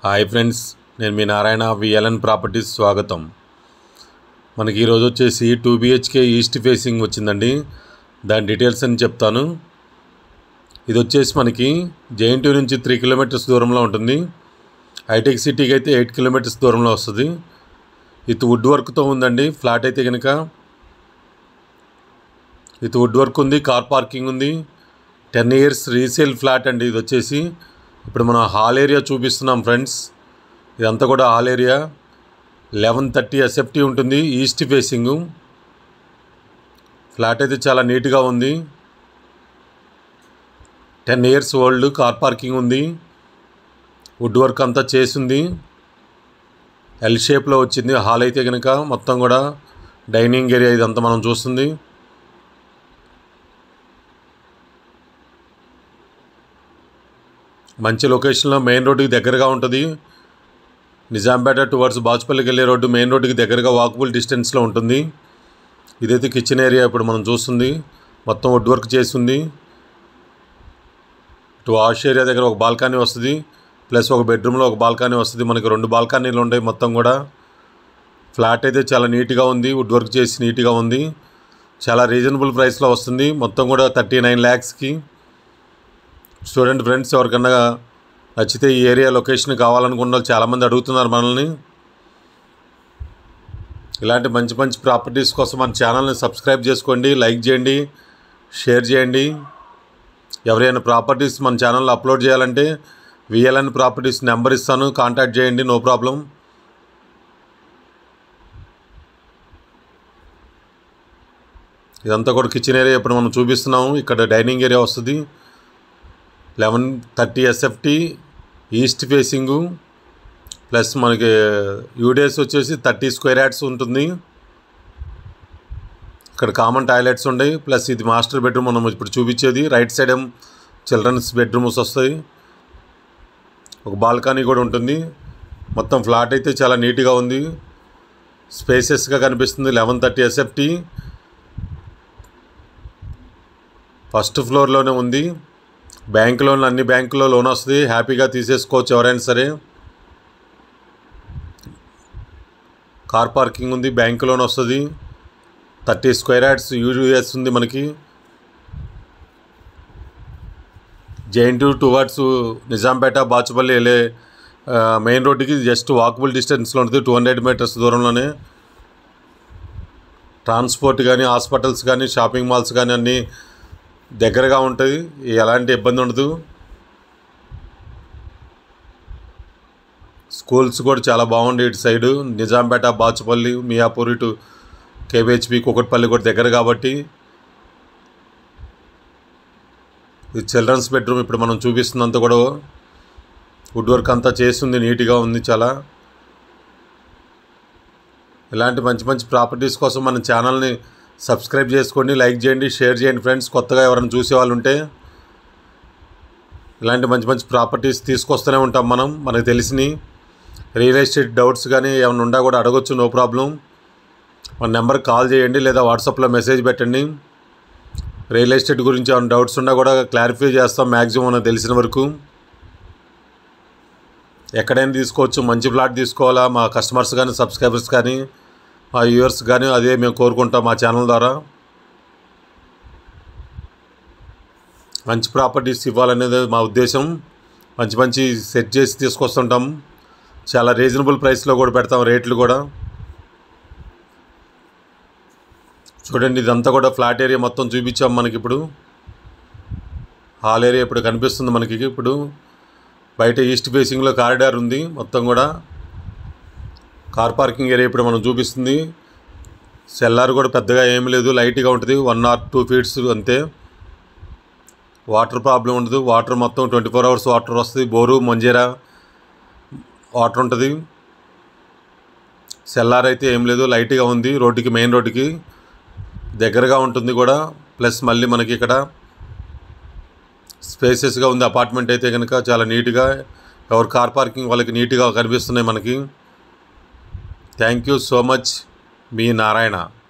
hi friends నేను మీ Narayana VLN properties స్వాగతం మనకి ఈరోజు వచ్చేసి టూ బిహెచ్కే ఈస్ట్ ఫేసింగ్ వచ్చిందండి దాని డీటెయిల్స్ అని చెప్తాను ఇది వచ్చేసి మనకి జేఎన్టీ నుంచి త్రీ కిలోమీటర్స్ దూరంలో ఉంటుంది హైటెక్ సిటీకి అయితే ఎయిట్ కిలోమీటర్స్ దూరంలో వస్తుంది ఇది వుడ్ వర్క్తో ఉందండి ఫ్లాట్ అయితే కనుక ఇది వుడ్ వర్క్ ఉంది కార్ పార్కింగ్ ఉంది టెన్ ఇయర్స్ రీసేల్ ఫ్లాట్ అండి ఇది వచ్చేసి ఇప్పుడు మనం హాల్ ఏరియా చూపిస్తున్నాం ఫ్రెండ్స్ ఇదంతా కూడా hall area eleven thirty SFT ఉంటుంది ఈస్ట్ ఫేసింగ్ ఫ్లాట్ అయితే చాలా నీట్గా ఉంది ten years old car parking ఉంది వుడ్ వర్క్ అంతా చేసింది ఎల్ షేప్లో వచ్చింది హాల్ అయితే కనుక మొత్తం కూడా డైనింగ్ ఏరియా ఇదంతా మనం చూస్తుంది మంచి లొకేషన్లో మెయిన్ రోడ్డుకి దగ్గరగా ఉంటుంది నిజాంపేట టువర్డ్స్ బాచుపల్లికి వెళ్ళే రోడ్డు మెయిన్ రోడ్డుకి దగ్గరగా వాకబుల్ డిస్టెన్స్లో ఉంటుంది ఇదైతే కిచెన్ ఏరియా ఇప్పుడు మనం చూస్తుంది మొత్తం వుడ్ వర్క్ చేసింది ఇటు వాష్ ఏరియా దగ్గర ఒక బాల్కనీ వస్తుంది ప్లస్ ఒక బెడ్రూమ్లో ఒక బాల్కనీ వస్తుంది మనకి రెండు బాల్కనీలు ఉంటాయి మొత్తం కూడా ఫ్లాట్ అయితే చాలా నీట్గా ఉంది వుడ్ వర్క్ చేసి నీట్గా ఉంది చాలా రీజనబుల్ ప్రైస్లో వస్తుంది మొత్తం కూడా థర్టీ నైన్ ల్యాక్స్కి స్టూడెంట్ ఫ్రెండ్స్ ఎవరికన్నా నచ్చితే ఈ ఏరియా లొకేషన్ కావాలనుకున్న వాళ్ళు చాలామంది అడుగుతున్నారు మనల్ని ఇలాంటి మంచి మంచి ప్రాపర్టీస్ కోసం మన ఛానల్ని సబ్స్క్రైబ్ చేసుకోండి లైక్ చేయండి షేర్ చేయండి ఎవరైనా ప్రాపర్టీస్ మన ఛానల్లో అప్లోడ్ చేయాలంటే విఎల్ఎన్ ప్రాపర్టీస్ నెంబర్ ఇస్తాను కాంటాక్ట్ చేయండి నో ప్రాబ్లం ఇదంతా కూడా కిచెన్ ఏరియా ఇప్పుడు మనం చూపిస్తున్నాము ఇక్కడ డైనింగ్ ఏరియా వస్తుంది eleven thirty SFT east facing plus మనకి యూడేస్ వచ్చేసి థర్టీ స్క్వేర్ యాడ్స్ ఉంటుంది ఇక్కడ కామన్ టాయిలెట్స్ ఉంటాయి ప్లస్ ఇది మాస్టర్ బెడ్రూమ్ మనం ఇప్పుడు చూపించేది రైట్ సైడ్ ఏం చిల్డ్రన్స్ బెడ్రూమ్స్ వస్తాయి ఒక బాల్కనీ కూడా ఉంటుంది మొత్తం ఫ్లాట్ అయితే చాలా నీట్గా ఉంది స్పేసెస్గా కనిపిస్తుంది లెవెన్ థర్టీ ఎస్ఎఫ్టీ ఫస్ట్ ఫ్లోర్లోనే ఉంది బ్యాంక్ లోన్ అన్ని బ్యాంకులో లోన్ వస్తుంది హ్యాపీగా తీసేసుకోవచ్చు ఎవరైనా సరే కార్ పార్కింగ్ ఉంది బ్యాంక్ లోన్ వస్తుంది థర్టీ స్క్వేర్ యార్డ్స్ యూజీఎస్ ఉంది మనకి జైంటు టువర్డ్స్ నిజాంపేట బాచుపల్లి వెళ్ళే మెయిన్ రోడ్డుకి జస్ట్ వాకబుల్ డిస్టెన్స్లో ఉంటుంది టూ హండ్రెడ్ మీటర్స్ దూరంలోనే ట్రాన్స్పోర్ట్ కానీ హాస్పిటల్స్ కానీ షాపింగ్ మాల్స్ కానీ అన్నీ దగ్గరగా ఉంటుంది ఎలాంటి ఇబ్బంది ఉండదు స్కూల్స్ కూడా చాలా బాగుంది ఇటు సైడు నిజాంపేట బాచుపల్లి మియాపూర్ ఇటు కేబిహెచ్పి కుకట్పల్లి కూడా దగ్గర కాబట్టి ఇది చిల్డ్రన్స్ బెడ్రూమ్ ఇప్పుడు మనం చూపిస్తున్నంత కూడా వుడ్ వర్క్ అంతా చేస్తుంది నీట్గా ఉంది చాలా ఇలాంటి మంచి మంచి ప్రాపర్టీస్ కోసం మన ఛానల్ని సబ్స్క్రైబ్ చేసుకోండి లైక్ చేయండి షేర్ చేయండి ఫ్రెండ్స్ కొత్తగా ఎవరైనా చూసే వాళ్ళు ఉంటే ఇలాంటి మంచి మంచి ప్రాపర్టీస్ తీసుకొస్తూనే ఉంటాం మనం మనకు తెలిసినవి రియల్ ఎస్టేట్ డౌట్స్ కానీ ఏమైనా ఉండా కూడా అడగొచ్చు నో ప్రాబ్లం మన నెంబర్కి కాల్ చేయండి లేదా వాట్సాప్లో మెసేజ్ పెట్టండి రియల్ ఎస్టేట్ గురించి ఏమైనా డౌట్స్ ఉన్నా కూడా క్లారిఫై చేస్తాం మ్యాక్సిమం మనకు తెలిసిన వరకు ఎక్కడైనా తీసుకోవచ్చు మంచి ప్లాట్ తీసుకోవాలా మా కస్టమర్స్ కానీ సబ్స్క్రైబర్స్ కానీ మా వ్యూవర్స్ కానీ అదే మేము కోరుకుంటాం మా ఛానల్ ద్వారా మంచి ప్రాపర్టీస్ ఇవ్వాలనేది మా ఉద్దేశం మంచి మంచి సెట్ చేసి తీసుకొస్తుంటాం చాలా రీజనబుల్ ప్రైస్లో కూడా పెడతాం రేట్లు కూడా చూడండి ఇదంతా కూడా ఫ్లాట్ ఏరియా మొత్తం చూపించాం మనకి ఇప్పుడు హాల్ ఏరియా ఇప్పుడు కనిపిస్తుంది మనకి ఇప్పుడు బయట ఈస్ట్ ఫేసింగ్లో కారిడార్ ఉంది మొత్తం కూడా కార్ పార్కింగ్ ఏరియా ఇప్పుడు మనం చూపిస్తుంది సెల్లార్ కూడా పెద్దగా ఏం లేదు లైట్గా ఉంటుంది వన్ ఆర్ టూ ఫీట్స్ అంతే వాటర్ ప్రాబ్లం ఉండదు వాటర్ మొత్తం ట్వంటీ ఫోర్ అవర్స్ వాటర్ వస్తుంది బోరు మంజీరా వాటర్ ఉంటుంది సెల్లార్ అయితే ఏం లేదు లైట్గా ఉంది రోడ్డుకి మెయిన్ రోడ్డుకి దగ్గరగా ఉంటుంది కూడా ప్లస్ మళ్ళీ మనకి ఇక్కడ స్పేసెస్గా ఉంది అపార్ట్మెంట్ అయితే కనుక చాలా నీట్గా ఎవరు కార్ పార్కింగ్ వాళ్ళకి నీట్గా కనిపిస్తున్నాయి మనకి థ్యాంక్ యూ సో మచ్ మీ నారాయణ